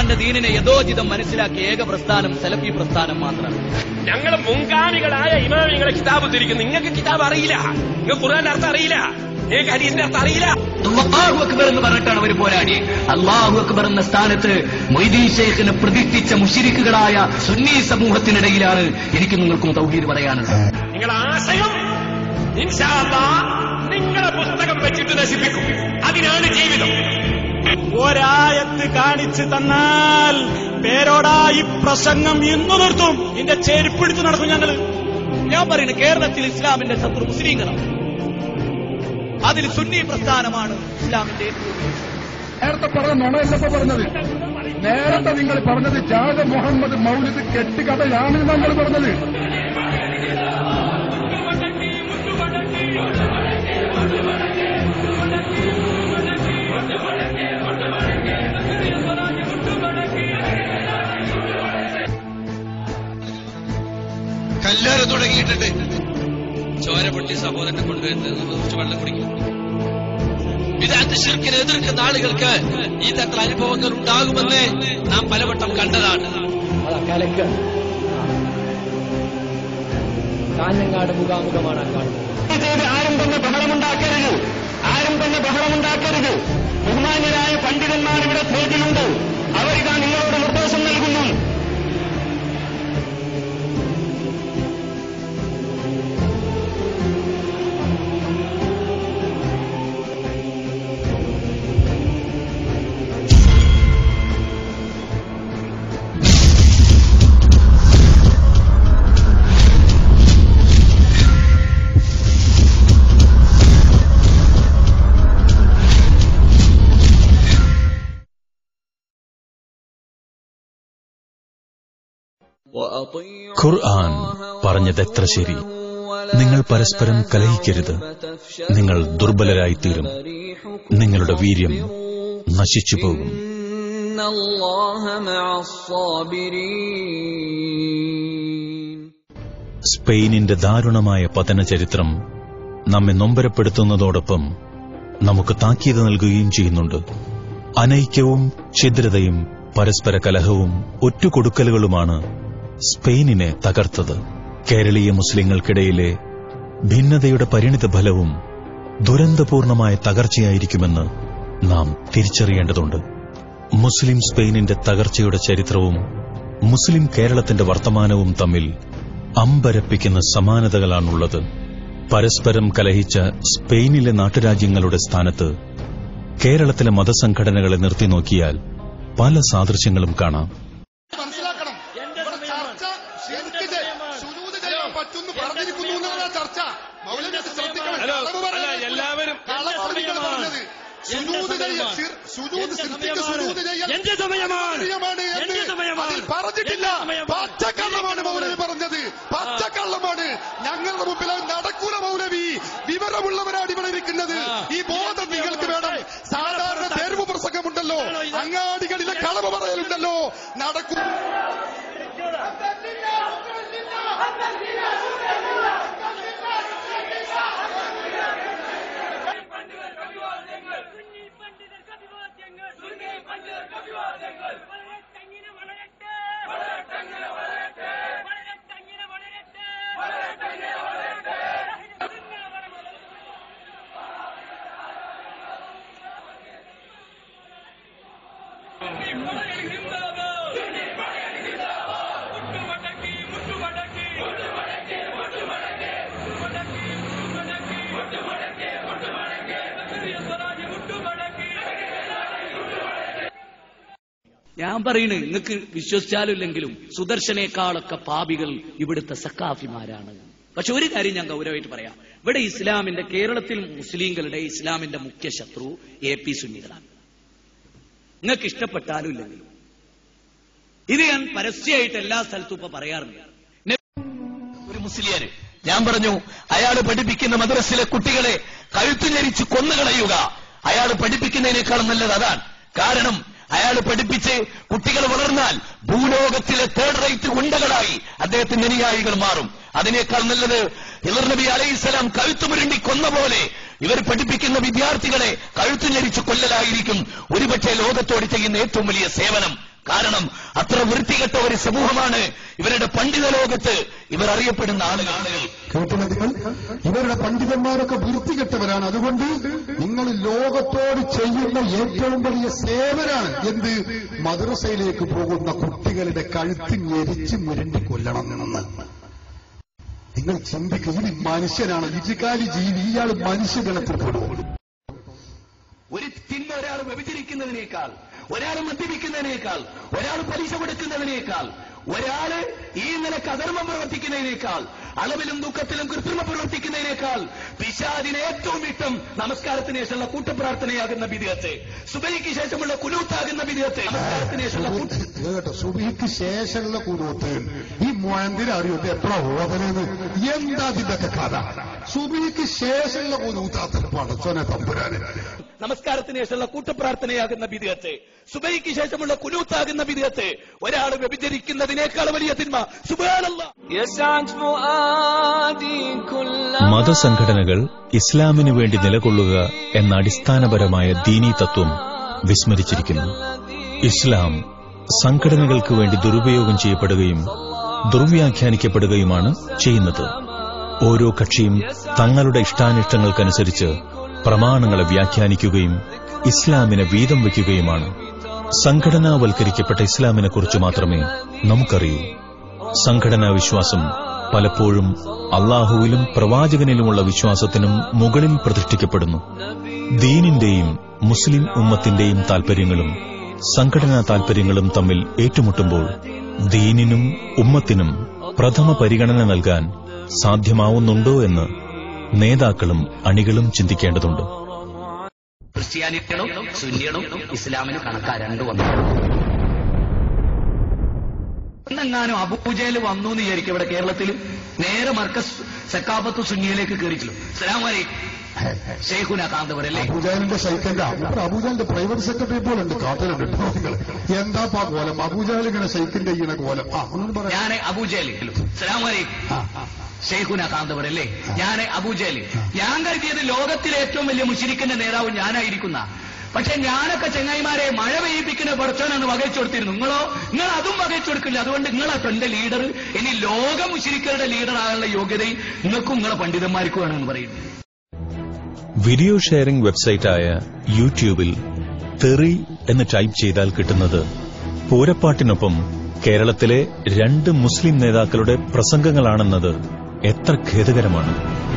അള്ളാന്റെ ദീനിനെ യഥോചിതം മനസ്സിലാക്കിയ ഏക പ്രസ്ഥാനം സലഫി പ്രസ്ഥാനം മാത്രമാണ് ഞങ്ങള് മുൻഗാമികളായ ഇമാമിങ്ങളെ കിതാബ് തിരിക്കുന്നു നിങ്ങൾക്ക് കിതാബ് അറിയില്ല നിങ്ങൾക്ക് ഖുർആന്റെ അർത്ഥം അറിയില്ല നിങ്ങൾക്ക് ഹരീസിന്റെ അർത്ഥം അറിയില്ല അള്ളാഹു അക്ബർ എന്ന് പറഞ്ഞിട്ടാണ് അവർ പോരാടി അള്ളാഹു അക്ബർ എന്ന സ്ഥാനത്ത് മൊയ്തീൻ ഷെയ്ഖിനെ പ്രതിഷ്ഠിച്ച മുഷിരിക്കുകളായ സുന്നി സമൂഹത്തിനിടയിലാണ് എനിക്ക് നിങ്ങൾക്കും തൗഹീദ് പറയാനുള്ളത് നിങ്ങളുടെ ആശയം ഇൻഷാ അല്ലാ നിങ്ങളെ പുസ്തകം വെച്ചിട്ട് നശിപ്പിക്കും അതിനാണ് ജീവിതം ഒരായത്ത് കാണിച്ചു തന്നാൽ പേരോടാ ഈ പ്രസംഗം ഇന്നു നിർത്തും ഇതിന്റെ ചെരുപ്പിടിച്ച് നടക്കും ഞങ്ങള് ഞാൻ പറയുന്നത് കേരളത്തിൽ ഇസ്ലാമിന്റെ ശത്രു മുസ്ലിങ്ങളാണ് അതിൽ സുന്നി പ്രസ്ഥാനമാണ് ഇസ്ലാമിന്റെ ഏറ്റവും വലിയ ശത്രു. നേരത്തെ പറഞ്ഞ നുണയല്ലപ്പോ പറഞ്ഞത് നേരത്തെ നിങ്ങൾ പറഞ്ഞത് ജാദ മുഹമ്മദ് മൗലിദ് കെട്ടുകഥയാണ് നമ്മൾ പറഞ്ഞത് കല്ലേറ് തുടങ്ങിയിട്ടുണ്ട് ചോര പൊട്ടി സഹോദരനെ കൊണ്ടുവരുന്നത് കുറച്ച് വെള്ളം കുടിക്കും വിദാന്ത ശിർക്കിനെ എതിർക്കുന്ന ആളുകൾക്ക് ഈ തരത്തിൽ അനുഭവങ്ങൾ ഉണ്ടാകുമെന്ന് നാം പലവട്ടം കണ്ടതാണ് കാഞ്ഞങ്ങാട് മുഖാമുഖമാണ് ആ കാണുന്നത് ചെയ്ത് ആരും തന്നെ ബഹളമുണ്ടാക്കരുത് ആരും തന്നെ ബഹളമുണ്ടാക്കരുത് ബഹുമാന്യരായ പണ്ഡിതന്മാർ ഇവിടെ സ്റ്റേജിലുണ്ട് അവരിതാ നിങ്ങളോട് നിർദ്ദേശം നൽകുന്നു ഖുർആൻ പറഞ്ഞതെത്ര ശരി നിങ്ങൾ പരസ്പരം കലഹിക്കരുത് നിങ്ങൾ ദുർബലരായിത്തീരും നിങ്ങളുടെ വീര്യം നശിച്ചു പോകും സ്പെയിനിന്റെ ദാരുണമായ പതന ചരിത്രം നമ്മെ നൊമ്പരപ്പെടുത്തുന്നതോടൊപ്പം നമുക്ക് താക്കീത് നൽകുകയും ചെയ്യുന്നുണ്ട് അനൈക്യവും ഛിദ്രതയും പരസ്പര കലഹവും ഒറ്റുകൊടുക്കലുകളുമാണ് സ്പെയിനിനെ തകർത്തത് കേരളീയ മുസ്ലിങ്ങൾക്കിടയിലെ ഭിന്നതയുടെ പരിണിത ഫലവും ദുരന്തപൂർണമായ തകർച്ചയായിരിക്കുമെന്ന് നാം തിരിച്ചറിയേണ്ടതുണ്ട് മുസ്ലിം സ്പെയിനിന്റെ തകർച്ചയുടെ ചരിത്രവും മുസ്ലിം കേരളത്തിന്റെ വർത്തമാനവും തമ്മിൽ അമ്പരപ്പിക്കുന്ന സമാനതകളാണുള്ളത് പരസ്പരം കലഹിച്ച സ്പെയിനിലെ നാട്ടുരാജ്യങ്ങളുടെ സ്ഥാനത്ത് കേരളത്തിലെ മതസംഘടനകളെ നിർത്തി നോക്കിയാൽ പല സാദൃശ്യങ്ങളും കാണാം മനസ്സിലാക്കണം ഇവിടെ ചർച്ച ശരിക്ക് ചെയ്യ- സുജൂദ് ചെയ്യാൻ പറ്റുമെന്ന് പറഞ്ഞിരിക്കുന്നു എന്നാണ് ചർച്ച മൗലവി ശ്രദ്ധിക്കണം ഹലോ, കളവ് അല്ല, പറയരുത്. എല്ലാവരും കളവാണ് നിങ്ങൾ പറഞ്ഞത് സുജൂദ് ചെയ്യ- സിർ- സുജൂദ് സൃഷ്ടിക്ക് സുജൂദ് ചെയ്യൽ എന്റെ സമയമാണ് കാര്യമാണ് എന്ന് എന്റെ സമയമാണ് അതിൽ പറഞ്ഞിട്ടില്ല എന്റെ സമയമാണ്. പച്ചക്കള്ളമാണ് മൗലവി പറഞ്ഞത് പച്ചക്കള്ളമാണ് ഞങ്ങളുടെ മുമ്പിൽ അത് നടക്കൂല മൗലവി വിവരമുള്ളവരാണ് ഇവിടെ ഇരിക്കുന്നത് ഈ ബോധം നിങ്ങൾക്ക് വേണം സാധാരണ തെരുവ് പ്രസംഗമുണ്ടല്ലോ അങ്ങാടികളിലെ കളവ് പറയലുണ്ടല്ലോ നടക്കൂ ഞാൻ പറയുന്നു നിങ്ങൾക്ക് വിശ്വസിച്ചാലും ഇല്ലെങ്കിലും സുദർശനേക്കാളൊക്കെ പാപികൾ ഇവിടുത്തെ സക്കാഫിമാരാണ് പക്ഷെ ഒരു കാര്യം ഞാൻ ഗൗരവമായിട്ട് പറയാം ഇവിടെ ഇസ്ലാമിന്റെ കേരളത്തിൽ മുസ്ലിങ്ങളുടെ ഇസ്ലാമിന്റെ മുഖ്യ ശത്രു എ പി സുന്നികളാണ് നിങ്ങൾക്ക് ഇഷ്ടപ്പെട്ടാലും ഇല്ലെങ്കിലും ഇത് ഞാൻ പരസ്യമായിട്ട് എല്ലാ സ്ഥലത്തും ഇപ്പൊ പറയാറുണ്ട് ഒരു മുസ്ലിയാര് ഞാൻ പറഞ്ഞു അയാൾ പഠിപ്പിക്കുന്ന മദ്രസിലെ കുട്ടികളെ കഴുത്തു ഞെരിച്ച് കൊന്നുകളയുക അയാൾ പഠിപ്പിക്കുന്നതിനേക്കാളും നല്ലത് അതാണ് കാരണം അയാൾ പഠിപ്പിച്ച് കുട്ടികൾ വളർന്നാൽ ഭൂലോകത്തിലെ തേർഡ് റേറ്റ് ഗുണ്ടകളായി അദ്ദേഹത്തിന്റെ അനുയായികൾ മാറും അതിനേക്കാൾ നല്ലത് ഹിലർ നബി അലൈഹിസ്സലാം കഴുത്തുമുരുണ്ടി കൊന്ന പോലെ ഇവർ പഠിപ്പിക്കുന്ന വിദ്യാർത്ഥികളെ കഴുത്തു ഞെരിച്ച് കൊല്ലലായിരിക്കും ഒരുപക്ഷെ ലോകത്തോട് ചെയ്യുന്ന ഏറ്റവും വലിയ സേവനം കാരണം അത്ര വൃത്തികെട്ട ഒരു സമൂഹമാണ് ഇവരുടെ പണ്ഡിത ലോകത്ത് ഇവർ അറിയപ്പെടുന്ന ആളുകൾ കേട്ടില്ല നിങ്ങൾ ഇവരുടെ പണ്ഡിതന്മാരൊക്കെ വൃത്തികെട്ടവരാണ് അതുകൊണ്ട് നിങ്ങൾ ലോകത്തോട് ചെയ്യുന്ന ഏറ്റവും വലിയ സേവനാണ് എന്ത് മദ്രസയിലേക്ക് പോകുന്ന കുട്ടികളുടെ കഴുത്ത് ഞെരിച്ച് മുരണ്ടി കൊല്ലണം എന്ന് നിങ്ങൾ ചിന്തിക്കുക ഇത് മനുഷ്യനാണ് ഇരുകാലി ജീവി ഇയാൾ മനുഷ്യഗണത്തിൽ പെടും ഒരു തിന്മ ഒരാൾ വ്യഭിചരിക്കുന്നതിനേക്കാൾ ഒരാൾ മദ്യപിക്കുന്നതിനേക്കാൾ ഒരാൾ പലിശ കൊടുക്കുന്നതിനേക്കാൾ ഒരാള് ഈ നിലക്ക് അധർമ്മം പ്രവർത്തിക്കുന്നതിനേക്കാൾ അളവിലും ദുഃഖത്തിലും കൃത്രിമം പ്രവർത്തിക്കുന്നതിനേക്കാൾ പിശാദിന് ഏറ്റവും ഇഷ്ടം നമസ്കാരത്തിന് ശേഷമുള്ള കൂട്ടപ്രാർത്ഥനയാകുന്ന വിധേയത്തെ സുബൈക്ക് ശേഷമുള്ള കുലൂത്താകുന്ന വിധേയത്തെ നമസ്കാരത്തിന് ശേഷമുള്ള കൂട്ട കേട്ടോ സുബിക്ക് ശേഷമുള്ള കുരുവത്ത് ഈ മുഴന്തിര അറിയുന്നത് എത്ര ഓതനെന്ന് എന്താ ഇതിന്റെയൊക്കെ കഥ സുബിക്ക് ശേഷമുള്ള കുരുത്താത്ത പടച്ചോനെ തമ്പുരാന് നമസ്കാരത്തിന് ശേഷമുള്ള കൂട്ടപ്രാർത്ഥനയാകുന്ന വിധേയത്തെ സുബൈക്ക് ശേഷമുള്ള കുലൂത്താകുന്ന വിധേയത്തെ ഒരാൾ വ്യഭിചരിക്കുന്നതിനേക്കാൾ വലിയ തിന്മ സുബാനല്ല മതസംഘടനകൾ ഇസ്ലാമിനു വേണ്ടി നിലകൊള്ളുക എന്ന അടിസ്ഥാനപരമായ ദീനീ തത്വം വിസ്മരിച്ചിരിക്കുന്നു ഇസ്ലാം സംഘടനകൾക്ക് വേണ്ടി ദുരുപയോഗം ചെയ്യപ്പെടുകയും ദുർവ്യാഖ്യാനിക്കപ്പെടുകയുമാണ് ചെയ്യുന്നത് ഓരോ കക്ഷിയും തങ്ങളുടെ ഇഷ്ടാനിഷ്ടങ്ങൾക്കനുസരിച്ച് പ്രമാണങ്ങളെ വ്യാഖ്യാനിക്കുകയും ഇസ്ലാമിനെ വീതം വയ്ക്കുകയുമാണ് സംഘടനാവൽക്കരിക്കപ്പെട്ട ഇസ്ലാമിനെ കുറിച്ച് മാത്രമേ നമുക്കറിയൂ സംഘടനാ വിശ്വാസം പലപ്പോഴും അള്ളാഹുവിലും പ്രവാചകനിലുമുള്ള വിശ്വാസത്തിനും മുകളിൽ പ്രതിഷ്ഠിക്കപ്പെടുന്നു ദീനിന്റെയും മുസ്ലിം ഉമ്മത്തിന്റെയും താൽപര്യങ്ങളും സംഘടനാ താൽപര്യങ്ങളും തമ്മിൽ ഏറ്റുമുട്ടുമ്പോൾ ദീനിനും ഉമ്മത്തിനും പ്രഥമ പരിഗണന നൽകാൻ സാധ്യമാവുന്നുണ്ടോ എന്ന് നേതാക്കളും അണികളും ചിന്തിക്കേണ്ടതുണ്ട് ക്രിസ്ത്യാനികളും സുന്നികളും ഇസ്ലാമിന് കണക്കാ രണ്ടു വന്നു എന്നെങ്ങാനും അബൂജയിൽ വന്നു എന്ന് വിചാരിക്കും ഇവിടെ കേരളത്തിൽ നേരെ മർക്കസ് സക്കാബത്ത് സുന്നിയിലേക്ക് കയറിച്ചില്ല സലാമലൈ ഷെയ്ഖുന കാന്തപുരം അല്ലേ അബൂജാലിന്റെ ശൈഖന്റെ അബൂജാലിന്റെ പ്രൈവറ്റ് സെക്രട്ടറി പോലെ ഉണ്ട് കാട്ടിലുണ്ട് കേട്ടോ നിങ്ങൾ എന്താ പാ കോലം അബൂജാൽ ഇങ്ങനെ ശൈഖിന്റെ ഇങ്ങനെ കോലം ആ ഒന്നും പറയാം ഞാൻ അബൂജയിൽ സലാമലൈ ഷെയ്ഖുന കാന്തപുരം അല്ലേ ഞാൻ അബൂജയിൽ ഞാൻ കരുതിയത് ലോകത്തിലെ ഏറ്റവും വലിയ മുഷിരിക്കിന്റെ നേതാവ് ഞാനായിരിക്കുന്ന പക്ഷെ ഞാനൊക്കെ ചെങ്ങായിമാരെ മഴ പെയ്യിപ്പിക്കുന്ന പടച്ചോനാണ് വകച്ചു കൊടുത്തിരുന്നു നിങ്ങളോ നിങ്ങൾ അതും വകച്ചു കൊടുക്കില്ല അതുകൊണ്ട് നിങ്ങളാട്ടോ എന്റെ ലീഡർ ഇനി ലോക മുഷിരിക്കരുടെ ലീഡർ ആകാനുള്ള യോഗ്യതയും നിങ്ങൾക്കും നിങ്ങളെ പണ്ഡിതന്മാർക്കും വേണമെന്ന് പറയുന്നു വീഡിയോ ഷെയറിംഗ് വെബ്സൈറ്റായ യൂട്യൂബിൽ തെറി എന്ന് ടൈപ്പ് ചെയ്താൽ കിട്ടുന്നത് പൂരപ്പാട്ടിനൊപ്പം കേരളത്തിലെ രണ്ട് മുസ്ലിം നേതാക്കളുടെ പ്രസംഗങ്ങളാണെന്നത് എത്ര ഖേദകരമാണ്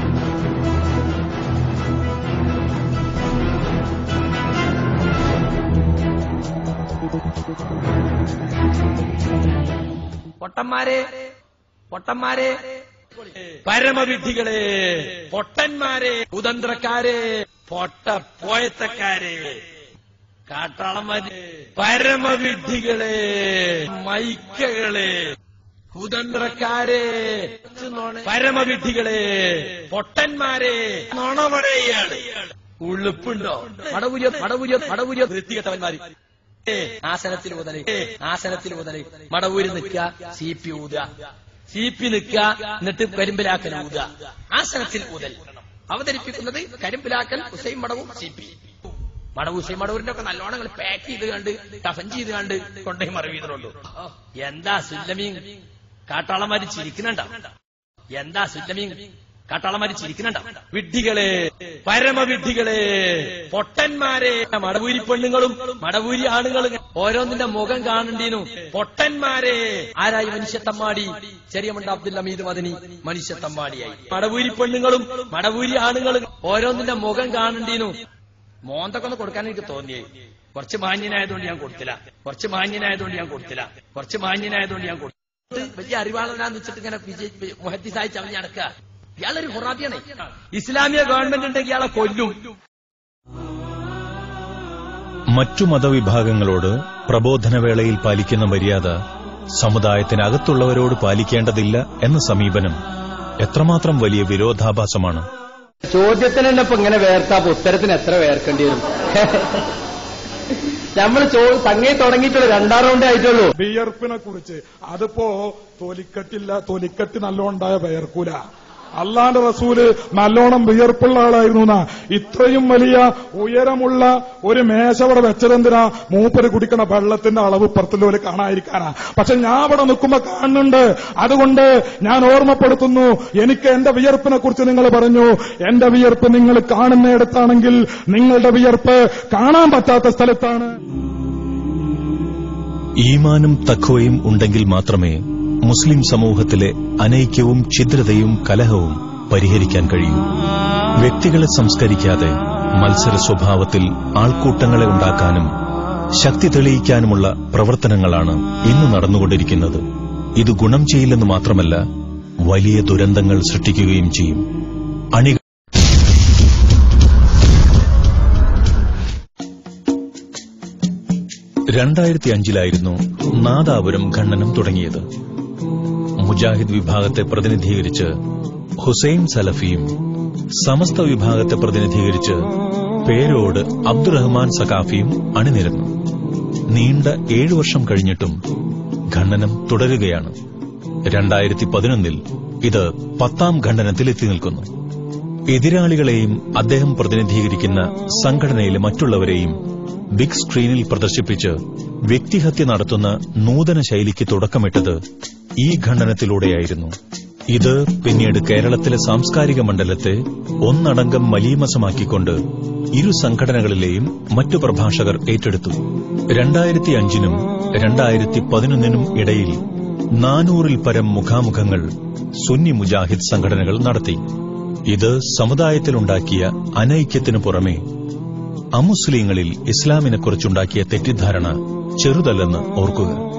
പൊട്ടന്മാരെ പൊട്ടന്മാരെ പരമവിദ്ധികളെ പൊട്ടന്മാരെ കുതന്ത്രക്കാരെ പൊട്ട പോയത്തക്കാരെ കാട്ടാളന്മാരെ പരമവിദ്ധികളെ മൈക്കകളെ കുതന്ത്രക്കാരെ പരമവിദ്ധികളെ പൊട്ടന്മാരെ നുണ പറയാണ് ഉളുപ്പുണ്ടോ മടവുര്യ മടവുര്യ മടവുര്യ വൃത്തികെട്ടവന്മാര് ഏ, ആസനത്തിൽ മുതല് ഏ, ആസനത്തിൽ മുതല് മടവൂര് നിൽക്കുക സി പി ഊതുക സി പി നിൽക്കുക എന്നിട്ട് കരിമ്പിലാക്കൽ ഊതുക ആസനത്തിൽ മുതൽ അവതരിപ്പിക്കുന്നത് കരിമ്പിലാക്കൽ ഹുസൈൻ മടവും സി പി മടവു ഹുസൈൻ മടവൂരിന്റെ ഒക്കെ നല്ലോണം പാക്ക് ചെയ്ത് കണ്ട് ടഫൻ ചെയ്ത് കണ്ട് കൊണ്ടേ മറവ് ചെയ്തിട്ടുള്ളൂ എന്താ സുല്ലമീൻ കാട്ടാളന്മാര് ചിരിക്കുന്നുണ്ടോ എന്താ സുല്ലമീൻ കാട്ടാളന്മാര് ചിരിക്കുന്നുണ്ടോ വിഡ്ഢികളെ പരമവിഡ്ഢികളെ പൊട്ടന്മാരെ മടവൂരി പെണ്ണുങ്ങളും മടവൂരി ആണുങ്ങളും ഓരോന്നിന്റെ മുഖം കാണണ്ടീനു പൊട്ടന്മാരെ ആരായി മനുഷ്യത്തമ്മാടി ചെറിയമുണ്ട അബ്ദുൽ ഹമീദ് മദനി മനുഷ്യത്തമ്മാടിയായി മടവൂരി പെണ്ണുങ്ങളും മടവൂരി ആണുങ്ങളും ഓരോന്നിന്റെ മുഖം കാണണ്ടീനു മോന്തൊക്കെ ഒന്ന് കൊടുക്കാൻ എനിക്ക് തോന്നിയേ കുറച്ച് മാന്യനായതുകൊണ്ട് ഞാൻ കൊടുത്തില്ല കുറച്ച് മാന്യനായതുകൊണ്ട് ഞാൻ കൊടുത്തില്ല കുറച്ച് മാന്യനായതുകൊണ്ട് ഞാൻ കൊടുത്തു വലിയ അറിവാളനാന്ന് വെച്ചിട്ട് ഇങ്ങനെ വിജയ് മുഹദ്ദിസായി ചമഞ്ഞ് നടക്കുക ഇയാളൊരു ഹുറാബിയാണ് ഇസ്ലാമിക ഗവൺമെന്റ് ഉണ്ടെങ്കിൽ ഇയാളെ കൊല്ലും മറ്റു മതവിഭാഗങ്ങളോട് പ്രബോധനവേളയിൽ പാലിക്കുന്ന മര്യാദ സമുദായത്തിനകത്തുള്ളവരോട് പാലിക്കേണ്ടതില്ല എന്ന സമീപനം എത്രമാത്രം വലിയ വിരോധാഭാസമാണ് ചോദ്യത്തിന് തന്നെ ഇപ്പൊ ഇങ്ങനെ വേർത്താപ്പൊ ഉത്തരത്തിന് എത്ര വേർക്കേണ്ടി വരും നമ്മൾ തങ്ങി തുടങ്ങിയിട്ടുള്ള രണ്ടാം റൗണ്ടേ ആയിട്ടുള്ളൂ വിയർപ്പിനെ കുറിച്ച് അതിപ്പോ തൊലിക്കെട്ടില്ല തൊലിക്കെട്ട് നല്ലോണ്ടായ വിയർക്കൂല അള്ളാന്റെ റസൂല് നല്ലോണം വിയർപ്പുള്ള ആളായിരുന്നു എന്നാ ഇത്രയും വലിയ ഉയരമുള്ള ഒരു മേശ അവിടെ വെച്ചതെന്തിനാ മൂപ്പര് കുടിക്കണ വെള്ളത്തിന്റെ അളവ് പുറത്തുള്ളവര് കാണാതിരിക്കാനാ പക്ഷെ ഞാൻ അവിടെ നിൽക്കുമ്പോ കാണുന്നുണ്ട് അതുകൊണ്ട് ഞാൻ ഓർമ്മപ്പെടുത്തുന്നു എനിക്ക് എന്റെ വിയർപ്പിനെ കുറിച്ച് നിങ്ങൾ പറഞ്ഞു എന്റെ വിയർപ്പ് നിങ്ങൾ കാണുന്നിടത്താണെങ്കിൽ നിങ്ങളുടെ വിയർപ്പ് കാണാൻ പറ്റാത്ത സ്ഥലത്താണ് ഈമാനും തഖ്വയും ഉണ്ടെങ്കിൽ മാത്രമേ മുസ്ലിം സമൂഹത്തിലെ അനൈക്യവും ഛിദ്രതയും കലഹവും പരിഹരിക്കാൻ കഴിയൂ വ്യക്തികളെ സംസ്കരിക്കാതെ മത്സര സ്വഭാവത്തിൽ ആൾക്കൂട്ടങ്ങളെ ഉണ്ടാക്കാനും ശക്തി തെളിയിക്കാനുമുള്ള പ്രവർത്തനങ്ങളാണ് ഇന്ന് നടന്നുകൊണ്ടിരിക്കുന്നത് ഇത് ഗുണം ചെയ്യില്ലെന്ന് മാത്രമല്ല വലിയ ദുരന്തങ്ങൾ സൃഷ്ടിക്കുകയും ചെയ്യും അണി രണ്ടായിരത്തി അഞ്ചിലായിരുന്നു നാദാപുരം ഖണ്ഡനം തുടങ്ങിയത് മുജാഹിദ് വിഭാഗത്തെ പ്രതിനിധീകരിച്ച് ഹുസൈൻ സലഫിയും സമസ്ത വിഭാഗത്തെ പ്രതിനിധീകരിച്ച് പേരോട് അബ്ദുറഹ്മാൻ സഖാഫിയും അണിനിരന്നു നീണ്ട ഏഴു വർഷം കഴിഞ്ഞിട്ടും ഖണ്ഡനം തുടരുകയാണ് രണ്ടായിരത്തി പതിനൊന്നിൽ ഇത് പത്താം ഖണ്ഡനത്തിൽ എത്തി നിൽക്കുന്നു എതിരാളികളെയും അദ്ദേഹം പ്രതിനിധീകരിക്കുന്ന സംഘടനയിലെ മറ്റുള്ളവരെയും ബിഗ് സ്ക്രീനിൽ പ്രദർശിപ്പിച്ച് വ്യക്തിഹത്യ നടത്തുന്ന നൂതന ശൈലിക്ക് തുടക്കമിട്ടത് ഈ ഖണ്ഡനത്തിലൂടെയായിരുന്നു ഇത് പിന്നീട് കേരളത്തിലെ സാംസ്കാരിക മണ്ഡലത്തെ ഒന്നടങ്കം മലീമസമാക്കിക്കൊണ്ട് ഇരു സംഘടനകളിലെയും മറ്റു പ്രഭാഷകർ ഏറ്റെടുത്തു രണ്ടായിരത്തി അഞ്ചിനും രണ്ടായിരത്തി പതിനൊന്നിനും ഇടയിൽ നാനൂറിൽ പരം മുഖാമുഖങ്ങൾ സുന്നി മുജാഹിദ് സംഘടനകൾ നടത്തി ഇത് സമുദായത്തിലുണ്ടാക്കിയ അനൈക്യത്തിനു പുറമെ അമുസ്ലിങ്ങളിൽ ഇസ്ലാമിനെക്കുറിച്ചുണ്ടാക്കിയ തെറ്റിദ്ധാരണ ചെറുതല്ലെന്ന് ഓർക്കുക